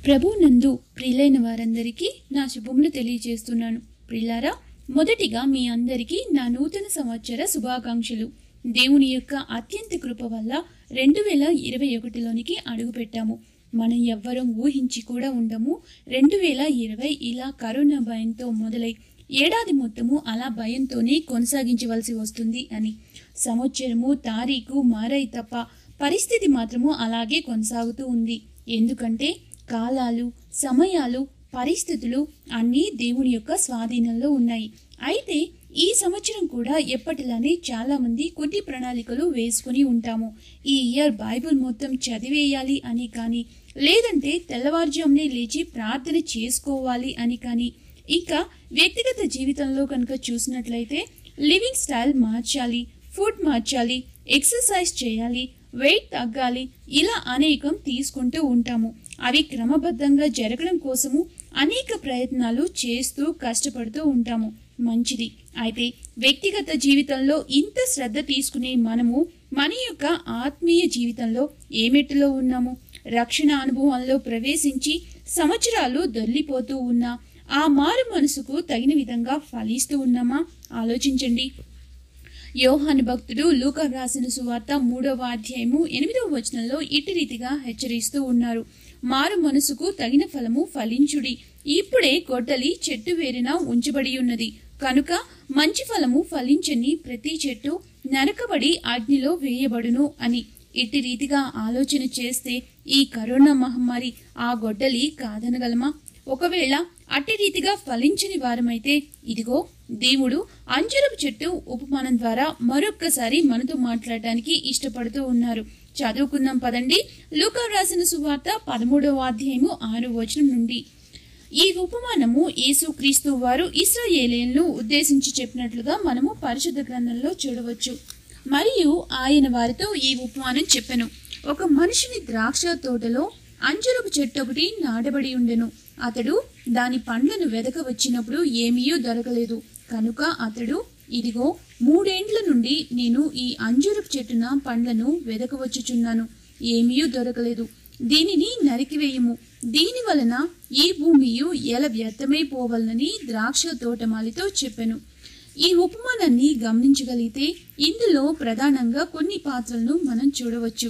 ప్రభు నందు ప్రియులైన వారందరికీ నా శుభములు తెలియజేస్తున్నాను ప్రియులారా మొదటిగా మీ అందరికీ నా నూతన సంవత్సర శుభాకాంక్షలు దేవుని యొక్క అత్యంత కృప వల్ల రెండు వేల ఇరవై ఒకటిలోనికి అడుగుపెట్టాము మనం ఎవ్వరం ఊహించి కూడా ఉండము రెండు వేల ఇరవై ఇలా కరోనా భయంతో మొదలై ఏడాది మొత్తము అలా భయంతోనే కొనసాగించవలసి వస్తుంది అని సంవత్సరము తారీఖు మారాయి తప్ప పరిస్థితి మాత్రము అలాగే కొనసాగుతూ ఉంది ఎందుకంటే కాలాలు సమయాలు పరిస్థితులు అన్నీ దేవుని యొక్క స్వాధీనంలో ఉన్నాయి అయితే ఈ సంవత్సరం కూడా ఎప్పటిలానే చాలా మంది కొన్ని ప్రణాళికలు వేసుకుని ఉంటాము ఈ ఇయర్ బైబిల్ మొత్తం చదివేయాలి అని కానీ లేదంటే తెల్లవారుజామునే లేచి ప్రార్థన చేసుకోవాలి అని కానీ ఇంకా వ్యక్తిగత జీవితంలో కనుక చూసినట్లయితే లివింగ్ స్టైల్ మార్చాలి ఫుడ్ మార్చాలి ఎక్సర్సైజ్ చేయాలి వెయిట్ తగ్గాలి ఇలా అనేకం తీసుకుంటూ ఉంటాము అవి క్రమబద్ధంగా జరగడం కోసము అనేక ప్రయత్నాలు చేస్తూ కష్టపడుతూ ఉంటాము మంచిది అయితే వ్యక్తిగత జీవితంలో ఇంత శ్రద్ధ తీసుకునే మనము మన యొక్క ఆత్మీయ జీవితంలో ఏ మెట్టులో ఉన్నాము రక్షణ అనుభవంలో ప్రవేశించి సంవత్సరాలు దొర్లిపోతూ ఉన్నా ఆ మారు మనసుకు తగిన విధంగా ఫలిస్తూ ఉన్నామా ఆలోచించండి యోహాను భక్తుడు లూకా రాసిన సువార్త మూడవ అధ్యాయము ఎనిమిదవ వచనంలో ఇటు రీతిగా హెచ్చరిస్తూ ఉన్నారు మారు మనసుకు తగిన ఫలము ఫలించుడి ఇప్పుడే గొడ్డలి చెట్టు వేరిన ఉంచబడి ఉన్నది కనుక మంచి ఫలము ఫలించని ప్రతి చెట్టు నరకబడి అగ్నిలో వేయబడును అని ఇట్టి రీతిగా ఆలోచన చేస్తే ఈ కరోనా మహమ్మారి ఆ గొడ్డలి కాదనగలమా ఒకవేళ అట్టి రీతిగా ఫలించని వారమైతే ఇదిగో దేవుడు అంజరపు చెట్టు ఉపమానం ద్వారా మరొక్కసారి మనతో మాట్లాడడానికి ఇష్టపడుతూ ఉన్నారు చదువుకుందాం పదండి లూకా రాసిన సువార్త పదమూడవ అధ్యాయము ఆరు వచనం నుండి ఈ ఉపమానము యేసుక్రీస్తు వారు ఇస్రాయేలీలను ఉద్దేశించి చెప్పినట్లుగా మనము పరిశుద్ధ గ్రంథంలో చూడవచ్చు మరియు ఆయన వారితో ఈ ఉపమానం చెప్పెను ఒక మనిషిని ద్రాక్ష తోటలో అంజరపు చెట్టు ఒకటి నాటబడి ఉండెను అతడు దాని పండ్లను వెదక వచ్చినప్పుడు ఏమీయూ దొరకలేదు కనుక అతడు ఇదిగో మూడేండ్ల నుండి నేను ఈ అంజురపు చెట్టున పండ్లను వెదకవచ్చుచున్నాను ఏమీయూ దొరకలేదు దీనిని నరికివేయము దీని వలన ఈ భూమియు ఎల వ్యర్థమైపోవలనని ద్రాక్ష తోటమాలితో చెప్పెను ఈ ఉపమానాన్ని గమనించగలిగితే ఇందులో ప్రధానంగా కొన్ని పాత్రలను మనం చూడవచ్చు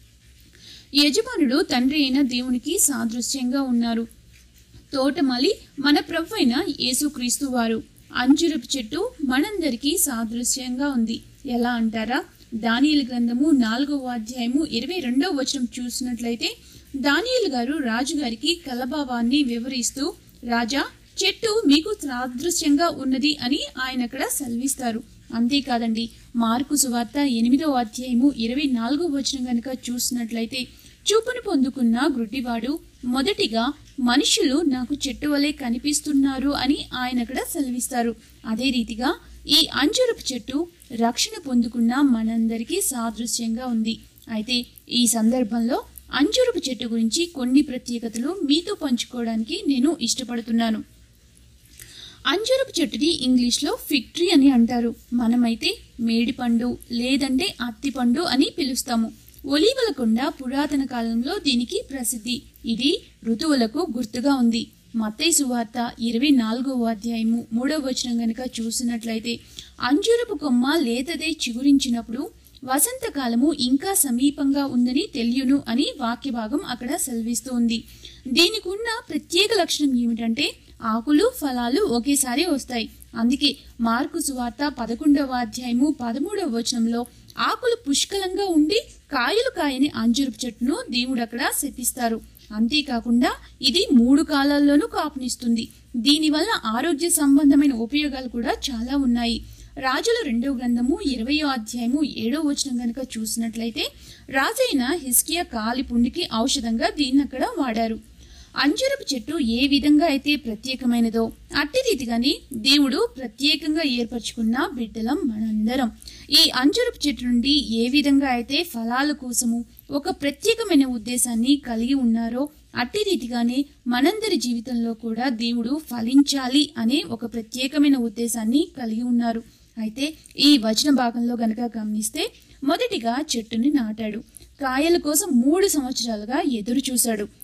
యజమానుడు తండ్రి అయిన దేవునికి సాదృశ్యంగా ఉన్నారు తోటమాలి మన ప్రభు అయిన యేసుక్రీస్తు వారు అంజురపు చెట్టు మనందరికీ సాదృశ్యంగా ఉంది ఎలా అంటారా దానియలు గ్రంథము నాలుగవ అధ్యాయము ఇరవై రెండవ వచనం చూసినట్లయితే దానియలు గారు రాజుగారికి కలభావాన్ని వివరిస్తూ రాజా చెట్టు మీకు సాదృశ్యంగా ఉన్నది అని ఆయన అక్కడ సెలవిస్తారు అంతేకాదండి మార్కు సువార్త ఎనిమిదవ అధ్యాయము ఇరవై నాలుగవ వచనం గనుక చూసినట్లయితే చూపును పొందుకున్న గ్రుడ్డివాడు మొదటిగా మనుషులు నాకు చెట్టు వలె కనిపిస్తున్నారు అని ఆయన అక్కడ సెలవిస్తారు అదే రీతిగా ఈ అంజురపు చెట్టు రక్షణ పొందుకున్న మనందరికీ సాదృశ్యంగా ఉంది అయితే ఈ సందర్భంలో అంజురపు చెట్టు గురించి కొన్ని ప్రత్యేకతలు మీతో పంచుకోవడానికి నేను ఇష్టపడుతున్నాను అంజురపు చెట్టుని ఇంగ్లీష్లో ఫిగ్ ట్రీ అని అంటారు మనమైతే మేడిపండు లేదంటే అత్తిపండు అని పిలుస్తాము ఒలీవల కొండ పురాతన కాలంలో దీనికి ప్రసిద్ధి ఇది ఋతువులకు గుర్తుగా ఉంది మత్తయి సువార్త ఇరవై నాలుగవ అధ్యాయము మూడవ వచనం గనుక చూసినట్లయితే అంజూరపు కొమ్మ లేతదే చిగురించినప్పుడు వసంతకాలము ఇంకా సమీపంగా ఉందని తెలియను అని వాక్య భాగం అక్కడ సెలవిస్తూ ఉంది దీనికి ఉన్న ప్రత్యేక లక్షణం ఏమిటంటే ఆకులు ఫలాలు ఒకేసారి వస్తాయి అందుకే మార్కు సువార్త పదకొండవ అధ్యాయము పదమూడవ వచనంలో ఆకులు పుష్కలంగా ఉండి కాయలు కాయని అంజురపు చెట్టును దేవుడు అక్కడ శపిస్తారు అంతేకాకుండా ఇది మూడు కాలాల్లోనూ కాపునిస్తుంది దీనివల్ల ఆరోగ్య సంబంధమైన ఉపయోగాలు కూడా చాలా ఉన్నాయి రాజుల రెండవ గ్రంథము ఇరవయో అధ్యాయము ఏడో వచనం గనుక చూసినట్లయితే రాజైన హిస్కియా కాలి పుండికి ఔషధంగా దీన్ని అక్కడ వాడారు అంజరపు చెట్టు ఏ విధంగా అయితే ప్రత్యేకమైనదో అట్టి రీతిగానే దేవుడు ప్రత్యేకంగా ఏర్పరచుకున్న బిడ్డలం మనందరం ఈ అంజరపు చెట్టు నుండి ఏ విధంగా అయితే ఫలాల కోసము ఒక ప్రత్యేకమైన ఉద్దేశాన్ని కలిగి ఉన్నారో అట్టి రీతిగానే మనందరి జీవితంలో కూడా దేవుడు ఫలించాలి అనే ఒక ప్రత్యేకమైన ఉద్దేశాన్ని కలిగి ఉన్నారు అయితే ఈ వచన భాగంలో గనక గమనిస్తే మొదటిగా చెట్టుని నాటాడు కాయల కోసం మూడు సంవత్సరాలుగా ఎదురు చూశాడు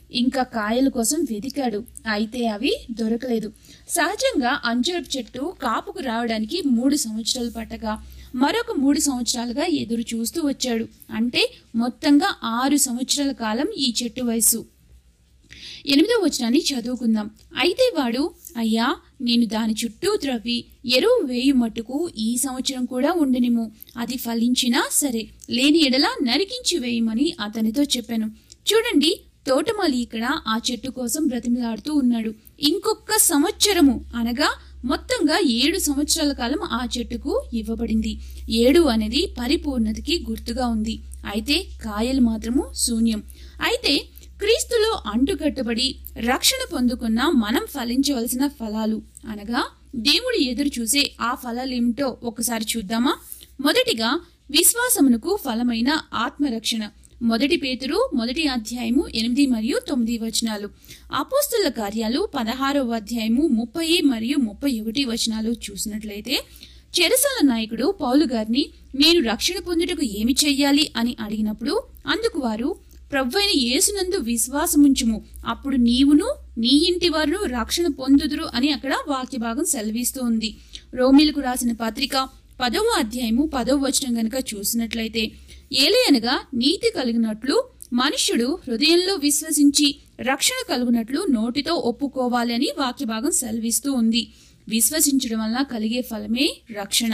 ఇంకా కాయల కోసం వెతికాడు అయితే అవి దొరకలేదు సహజంగా అంజరపు చెట్టు కాపుకు రావడానికి మూడు సంవత్సరాలు పట్టగా మరొక మూడు సంవత్సరాలుగా ఎదురు చూస్తూ వచ్చాడు అంటే మొత్తంగా ఆరు సంవత్సరాల కాలం ఈ చెట్టు వయసు ఎనిమిదో వచనాన్ని చదువుకుందాం అయితే వాడు అయ్యా నేను దాని చుట్టూ త్రవ్వి ఎరువు వేయు మట్టుకు ఈ సంవత్సరం కూడా ఉండనిము అది ఫలించినా సరే లేని ఎడల నరికించి వేయమని అతనితో చెప్పాను చూడండి తోటమాలి ఇక్కడ ఆ చెట్టు కోసం బ్రతిమలాడుతూ ఉన్నాడు ఇంకొక సంవత్సరము అనగా మొత్తంగా ఏడు సంవత్సరాల కాలం ఆ చెట్టుకు ఇవ్వబడింది ఏడు అనేది పరిపూర్ణతకి గుర్తుగా ఉంది అయితే కాయలు మాత్రము శూన్యం అయితే క్రీస్తులో అంటుకట్టబడి రక్షణ పొందుకున్న మనం ఫలించవలసిన ఫలాలు అనగా దేవుడు ఎదురు చూసే ఆ ఫలాలేమిటో ఒకసారి చూద్దామా మొదటిగా విశ్వాసమునకు ఫలమైన ఆత్మరక్షణ మొదటి పేతురు మొదటి అధ్యాయము ఎనిమిది మరియు తొమ్మిది వచనాలు అపోస్తుల కార్యాలు పదహారవ అధ్యాయము ముప్పై మరియు ముప్పై ఒకటి వచనాలు చూసినట్లయితే చెరసల నాయకుడు పౌలు గారిని నేను రక్షణ పొందుటకు ఏమి చెయ్యాలి అని అడిగినప్పుడు అందుకు వారు ప్రవ్వైన యేసునందు విశ్వాసముంచుము అప్పుడు నీవును నీ ఇంటి వారు రక్షణ పొందుదురు అని అక్కడ వాక్య భాగం సెలవిస్తూ ఉంది రోమిలకు రాసిన పత్రిక పదవ అధ్యాయము పదవ వచనం గనుక చూసినట్లయితే ఏలయనగా నీతి కలిగినట్లు మనుష్యుడు హృదయంలో విశ్వసించి రక్షణ కలుగునట్లు నోటితో ఒప్పుకోవాలి అని వాక్య భాగం సెలవిస్తూ ఉంది విశ్వసించడం వల్ల కలిగే ఫలమే రక్షణ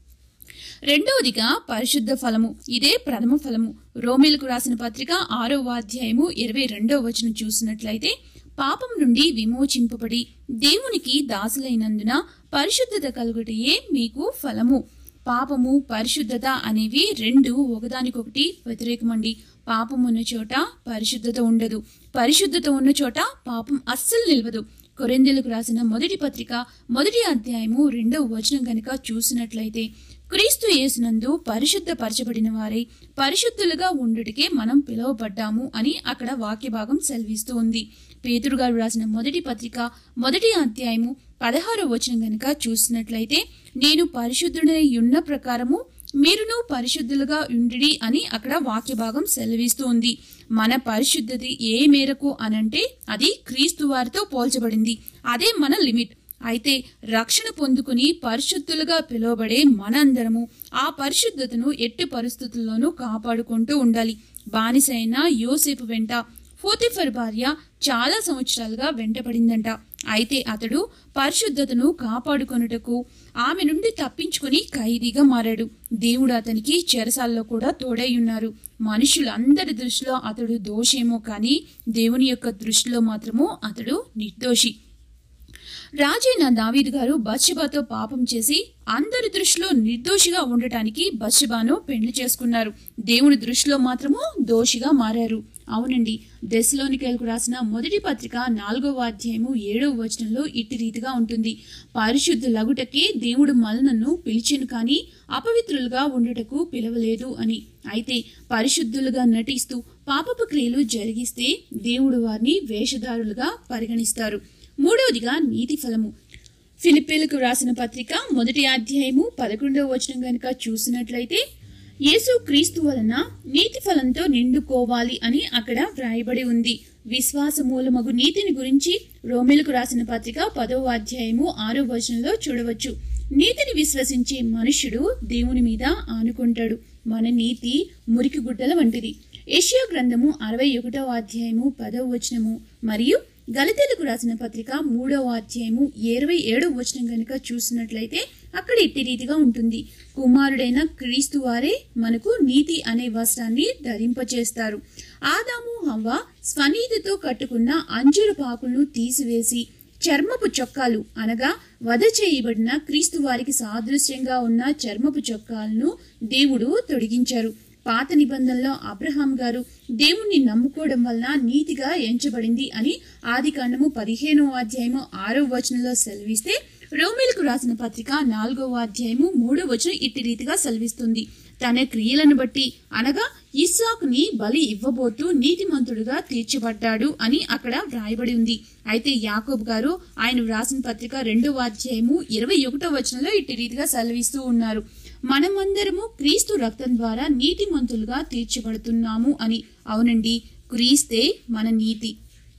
రెండవదిగా పరిశుద్ధ ఫలము ఇదే ప్రథమ ఫలము రోమిలకు రాసిన పత్రిక ఆరో అధ్యాయము ఇరవై రెండో వచనం చూసినట్లయితే పాపం నుండి విమోచింపబడి దేవునికి దాసులైనందున పరిశుద్ధత కలుగుటయే మీకు ఫలము పాపము పరిశుద్ధత అనేవి రెండు ఒకదానికొకటి వ్యతిరేకమండి పాపం ఉన్న చోట పరిశుద్ధత ఉండదు పరిశుద్ధత ఉన్న చోట పాపం అస్సలు నిలవదు కొరిందెలకు రాసిన మొదటి పత్రిక మొదటి అధ్యాయము రెండవ వచనం కనుక చూసినట్లయితే క్రీస్తు యేసునందు పరిశుద్ధపరచబడిన వారై పరిశుద్ధులుగా ఉండుటకే మనం పిలువబడ్డాము అని అక్కడ వాక్య భాగం సెలవిస్తూ ఉంది పేతురు గారు రాసిన మొదటి పత్రిక మొదటి అధ్యాయము పదహారో వచనం గనుక చూసినట్లయితే నేను పరిశుద్ధుడై ఉన్న ప్రకారము మీరును పరిశుద్ధులుగా ఉండిడి అని అక్కడ వాక్య భాగం సెలవిస్తూ ఉంది మన పరిశుద్ధత ఏ మేరకు అనంటే అది క్రీస్తు వారితో పోల్చబడింది అదే మన లిమిట్ అయితే రక్షణ పొందుకుని పరిశుద్ధులుగా పిలువబడే మనందరము ఆ పరిశుద్ధతను ఎట్టి పరిస్థితుల్లోనూ కాపాడుకుంటూ ఉండాలి బానిసైన యోసేపు వెంట ఫోతిఫర్ భార్య చాలా సంవత్సరాలుగా వెంటపడిందంట అయితే అతడు పరిశుద్ధతను కాపాడుకొనుటకు ఆమె నుండి తప్పించుకుని ఖైదీగా మారాడు దేవుడు అతనికి చెరసాల్లో కూడా తోడై ఉన్నారు మనుషులందరి దృష్టిలో అతడు దోషేమో కానీ దేవుని యొక్క దృష్టిలో మాత్రము అతడు నిర్దోషి రాజైన దావీద్ గారు బత్షబాతో పాపం చేసి అందరి దృష్టిలో నిర్దోషిగా ఉండటానికి బత్షబాను పెళ్లి చేసుకున్నారు దేవుని దృష్టిలో మాత్రము దోషిగా మారారు అవునండి దశలోనికలకు రాసిన మొదటి పత్రిక నాలుగవ అధ్యాయము ఏడవ వచనంలో ఇట్టి రీతిగా ఉంటుంది పరిశుద్ధ లగుటకే దేవుడు మలనను పిలిచెను కానీ అపవిత్రులుగా ఉండుటకు పిలవలేదు అని అయితే పరిశుద్ధులుగా నటిస్తూ పాపపు క్రియలు జరిగిస్తే దేవుడు వారిని వేషధారులుగా పరిగణిస్తారు మూడవదిగా నీతి ఫలము ఫిలిప్పీలకు రాసిన పత్రిక మొదటి అధ్యాయము పదకొండవ వచనం గనుక చూసినట్లయితే యేసు క్రీస్తు వలన నీతి ఫలంతో నిండుకోవాలి అని అక్కడ వ్రాయబడి ఉంది విశ్వాస మూలమగు నీతిని గురించి రోమిలకు రాసిన పత్రిక పదవ అధ్యాయము ఆరో వచనంలో చూడవచ్చు నీతిని విశ్వసించే మనుష్యుడు దేవుని మీద ఆనుకుంటాడు మన నీతి మురికి గుడ్డల వంటిది ఏషియా గ్రంథము అరవై ఒకటవ అధ్యాయము పదవ వచనము మరియు గలితెలకు రాసిన పత్రిక మూడవ అధ్యాయము ఇరవై ఏడవ వచనం గనుక చూసినట్లయితే అక్కడ ఇట్టి రీతిగా ఉంటుంది కుమారుడైన క్రీస్తు వారే మనకు నీతి అనే వస్త్రాన్ని ధరింపచేస్తారు ఆదాము హవ్వ స్వనీతితో కట్టుకున్న అంజురు పాకులను తీసివేసి చర్మపు చొక్కాలు అనగా వధ చేయబడిన క్రీస్తు వారికి సాదృశ్యంగా ఉన్న చర్మపు చొక్కాలను దేవుడు తొడిగించారు పాత నిబంధనలో అబ్రహాం గారు దేవుణ్ణి నమ్ముకోవడం వలన నీతిగా ఎంచబడింది అని ఆది కాండము పదిహేనవ అధ్యాయము ఆరవ వచనంలో సెలవిస్తే రోమిలకు రాసిన పత్రిక నాలుగవ అధ్యాయము మూడవ వచనం ఇట్టి రీతిగా సెలవిస్తుంది తన క్రియలను బట్టి అనగా ఇస్సాకుని బలి ఇవ్వబోతూ నీతిమంతుడుగా తీర్చబడ్డాడు అని అక్కడ వ్రాయబడి ఉంది అయితే యాకోబ్ గారు ఆయన వ్రాసిన పత్రిక రెండవ అధ్యాయము ఇరవై ఒకటో వచనంలో ఇట్టి రీతిగా సెలవిస్తూ ఉన్నారు మనమందరము క్రీస్తు రక్తం ద్వారా నీతిమంతులుగా తీర్చబడుతున్నాము అని అవునండి క్రీస్తే మన నీతి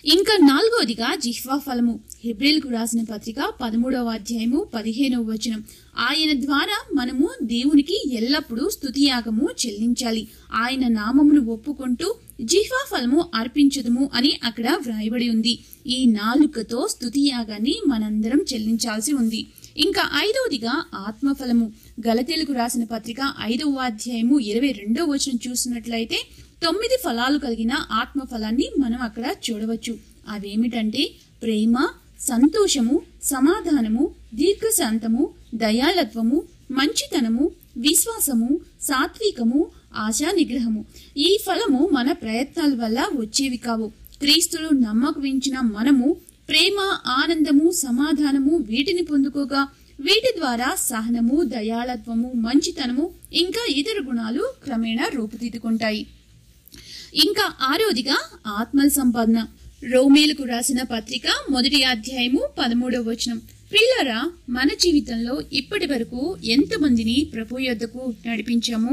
ఇంకా నాలుగవదిగా జిహ్వా ఫలము హిబ్రిల్కు రాసిన పత్రిక పదమూడవ అధ్యాయము పదిహేనవ వచనం ఆయన ద్వారా మనము దేవునికి ఎల్లప్పుడూ స్తుతియాగము చెల్లించాలి ఆయన నామమును ఒప్పుకుంటూ జిహ్వా ఫలము అర్పించదుము అని అక్కడ వ్రాయబడి ఉంది ఈ నాలుకతో స్తుతియాగాన్ని మనందరం చెల్లించాల్సి ఉంది ఇంకా ఐదవదిగా ఆత్మఫలము గలతేలకు రాసిన పత్రిక ఐదవ అధ్యాయము ఇరవై రెండవ వచనం చూసినట్లయితే తొమ్మిది ఫలాలు కలిగిన ఆత్మ ఫలాన్ని మనం అక్కడ చూడవచ్చు అవేమిటంటే ప్రేమ సంతోషము సమాధానము దీర్ఘశాంతము దయాళత్వము మంచితనము విశ్వాసము సాత్వికము ఆశా నిగ్రహము ఈ ఫలము మన ప్రయత్నాల వల్ల వచ్చేవి కావు క్రీస్తులు నమ్మకం మనము ప్రేమ ఆనందము సమాధానము వీటిని పొందుకోగా వీటి ద్వారా సహనము దయాళత్వము మంచితనము ఇంకా ఇతర గుణాలు క్రమేణా రూపుదిద్దుకుంటాయి ఇంకా ఆరోదిగా ఆత్మల సంపాదన రోమేలకు రాసిన పత్రిక మొదటి అధ్యాయము పదమూడవ వచనం పిల్లరా మన జీవితంలో ఇప్పటి వరకు ఎంతమందిని ప్రభు యొద్దకు నడిపించాము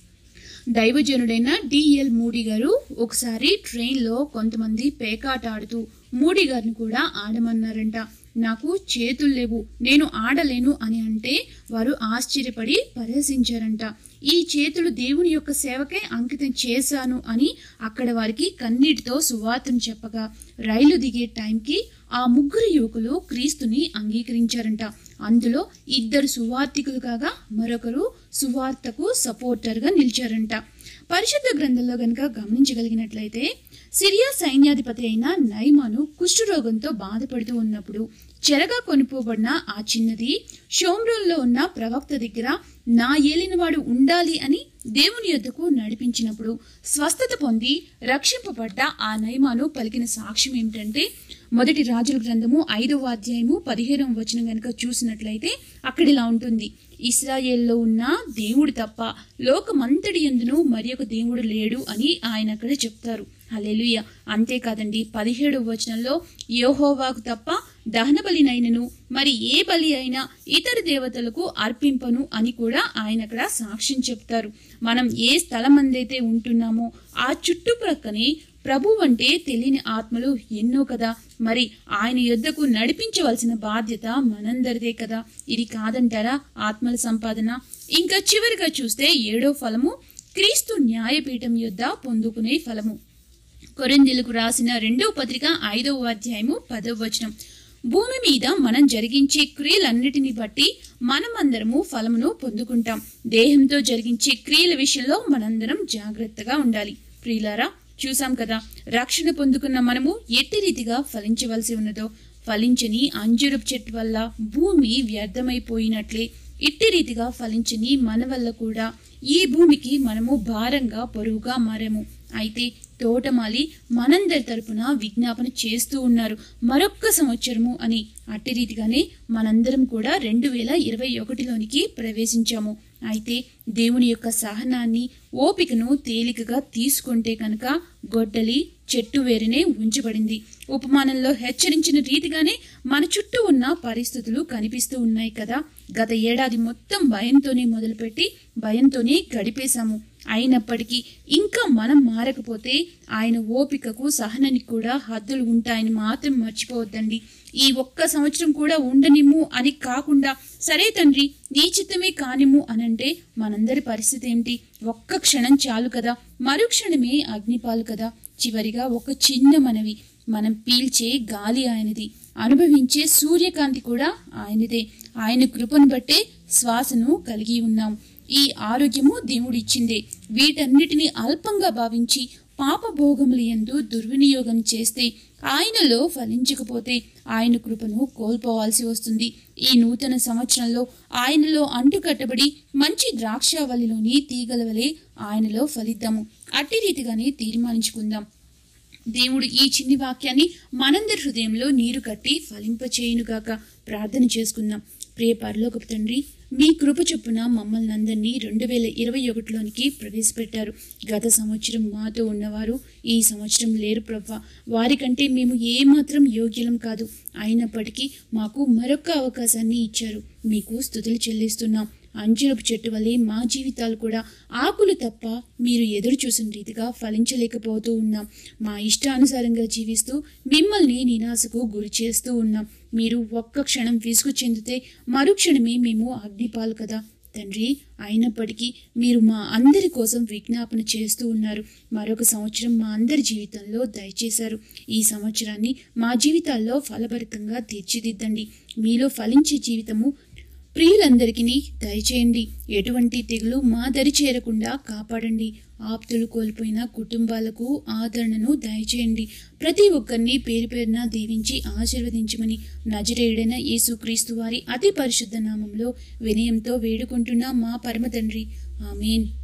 దైవజనుడైన డిఎల్ మూడి గారు ఒకసారి ట్రైన్లో కొంతమంది పేకాట ఆడుతూ మూడి గారిని కూడా ఆడమన్నారంట నాకు చేతులు లేవు నేను ఆడలేను అని అంటే వారు ఆశ్చర్యపడి పరిహసించారంట ఈ చేతులు దేవుని యొక్క సేవకే అంకితం చేశాను అని అక్కడ వారికి కన్నీటితో సువార్తను చెప్పగా రైలు దిగే టైంకి ఆ ముగ్గురు యువకులు క్రీస్తుని అంగీకరించారంట అందులో ఇద్దరు సువార్తికులు కాగా మరొకరు సువార్తకు సపోర్టర్గా నిలిచారంట పరిశుద్ధ గ్రంథంలో గనుక గమనించగలిగినట్లయితే సిరియా సైన్యాధిపతి అయిన నైమాను కుష్ఠరోగంతో బాధపడుతూ ఉన్నప్పుడు చెరగా కొనుపోబడిన ఆ చిన్నది షోమ్రోన్లో ఉన్న ప్రవక్త దగ్గర నా ఏలినవాడు ఉండాలి అని దేవుని యొద్దకు నడిపించినప్పుడు స్వస్థత పొంది రక్షింపబడ్డ ఆ నైమాను పలికిన సాక్ష్యం ఏమిటంటే మొదటి రాజుల గ్రంథము ఐదవ అధ్యాయము పదిహేనవ వచనం గనుక చూసినట్లయితే అక్కడ ఇలా ఉంటుంది ఇస్రాయేల్లో ఉన్న దేవుడు తప్ప లోకమంతటి ఎందును మరి ఒక దేవుడు లేడు అని ఆయన అక్కడ చెప్తారు హలెలుయ అంతేకాదండి పదిహేడవ వచనంలో యోహోవాకు తప్ప దహన బలినైనను మరి ఏ బలి అయినా ఇతర దేవతలకు అర్పింపను అని కూడా ఆయన అక్కడ సాక్ష్యం చెప్తారు మనం ఏ స్థలం అందైతే ఉంటున్నామో ఆ చుట్టుప్రక్కనే ప్రభు అంటే తెలియని ఆత్మలు ఎన్నో కదా మరి ఆయన యుద్ధకు నడిపించవలసిన బాధ్యత మనందరిదే కదా ఇది కాదంటారా ఆత్మల సంపాదన ఇంకా చివరిగా చూస్తే ఏడో ఫలము క్రీస్తు న్యాయపీఠం యుద్ధ పొందుకునే ఫలము కొరిందీలకు రాసిన రెండవ పత్రిక ఐదవ అధ్యాయము పదవ వచనం భూమి మీద మనం జరిగించే క్రియలన్నిటిని బట్టి మనమందరము ఫలమును పొందుకుంటాం దేహంతో జరిగించే క్రియల విషయంలో మనందరం జాగ్రత్తగా ఉండాలి ప్రియులారా చూసాం కదా రక్షణ పొందుకున్న మనము ఎట్టి రీతిగా ఫలించవలసి ఉన్నదో ఫలించని అంజురపు చెట్టు వల్ల భూమి వ్యర్థమైపోయినట్లే ఇట్టి రీతిగా ఫలించని మన వల్ల కూడా ఈ భూమికి మనము భారంగా పొరుగుగా మారాము అయితే తోటమాలి మనందరి తరపున విజ్ఞాపన చేస్తూ ఉన్నారు మరొక్క సంవత్సరము అని అట్టి రీతిగానే మనందరం కూడా రెండు వేల ఇరవై ఒకటిలోనికి ప్రవేశించాము అయితే దేవుని యొక్క సహనాన్ని ఓపికను తేలికగా తీసుకుంటే కనుక గొడ్డలి చెట్టు వేరునే ఉంచబడింది ఉపమానంలో హెచ్చరించిన రీతిగానే మన చుట్టూ ఉన్న పరిస్థితులు కనిపిస్తూ ఉన్నాయి కదా గత ఏడాది మొత్తం భయంతోనే మొదలుపెట్టి భయంతోనే గడిపేశాము అయినప్పటికీ ఇంకా మనం మారకపోతే ఆయన ఓపికకు సహనానికి కూడా హద్దులు ఉంటాయని మాత్రం మర్చిపోవద్దండి ఈ ఒక్క సంవత్సరం కూడా ఉండనిమ్ము అని కాకుండా సరే తండ్రి నీ చిత్తమే కానిమ్ము అనంటే మనందరి పరిస్థితి ఏమిటి ఒక్క క్షణం చాలు కదా మరుక్షణమే అగ్నిపాలు కదా చివరిగా ఒక చిన్న మనవి మనం పీల్చే గాలి ఆయనది అనుభవించే సూర్యకాంతి కూడా ఆయనదే ఆయన కృపను బట్టే శ్వాసను కలిగి ఉన్నాం ఈ ఆరోగ్యము దేవుడిచ్చిందే వీటన్నిటిని అల్పంగా భావించి పాపభోగములు ఎందు దుర్వినియోగం చేస్తే ఆయనలో ఫలించకపోతే ఆయన కృపను కోల్పోవాల్సి వస్తుంది ఈ నూతన సంవత్సరంలో ఆయనలో అంటుకట్టబడి మంచి ద్రాక్షావళిలోని తీగల వలె ఆయనలో ఫలిద్దాము అట్టి రీతిగానే తీర్మానించుకుందాం దేవుడు ఈ చిన్ని వాక్యాన్ని మనందరి హృదయంలో నీరు కట్టి ఫలింపచేయునుగాక ప్రార్థన చేసుకుందాం ప్రియ పరలోకపు తండ్రి మీ కృప చొప్పున మమ్మల్ని అందరినీ రెండు వేల ఇరవై ఒకటిలోనికి ప్రవేశపెట్టారు గత సంవత్సరం మాతో ఉన్నవారు ఈ సంవత్సరం లేరు ప్రవ్వ వారికంటే మేము ఏమాత్రం యోగ్యులం కాదు అయినప్పటికీ మాకు మరొక అవకాశాన్ని ఇచ్చారు మీకు స్థుతులు చెల్లిస్తున్నాం అంజరపు చెట్టు వల్లే మా జీవితాలు కూడా ఆకులు తప్ప మీరు ఎదురు చూసిన రీతిగా ఫలించలేకపోతూ ఉన్నాం మా ఇష్టానుసారంగా జీవిస్తూ మిమ్మల్ని నిరాశకు గురి చేస్తూ ఉన్నాం మీరు ఒక్క క్షణం విసుగు చెందితే మరుక్షణమే మేము అగ్నిపాలు కదా తండ్రి అయినప్పటికీ మీరు మా అందరి కోసం విజ్ఞాపన చేస్తూ ఉన్నారు మరొక సంవత్సరం మా అందరి జీవితంలో దయచేశారు ఈ సంవత్సరాన్ని మా జీవితాల్లో ఫలభరితంగా తీర్చిదిద్దండి మీలో ఫలించే జీవితము ప్రియులందరికీ దయచేయండి ఎటువంటి తెగులు మా దరి చేరకుండా కాపాడండి ఆప్తులు కోల్పోయిన కుటుంబాలకు ఆదరణను దయచేయండి ప్రతి ఒక్కరిని పేరు పేరున దీవించి ఆశీర్వదించమని నజరేయుడైన యేసుక్రీస్తు వారి అతి పరిశుద్ధ నామంలో వినయంతో వేడుకుంటున్న మా పరమ తండ్రి ఆమెన్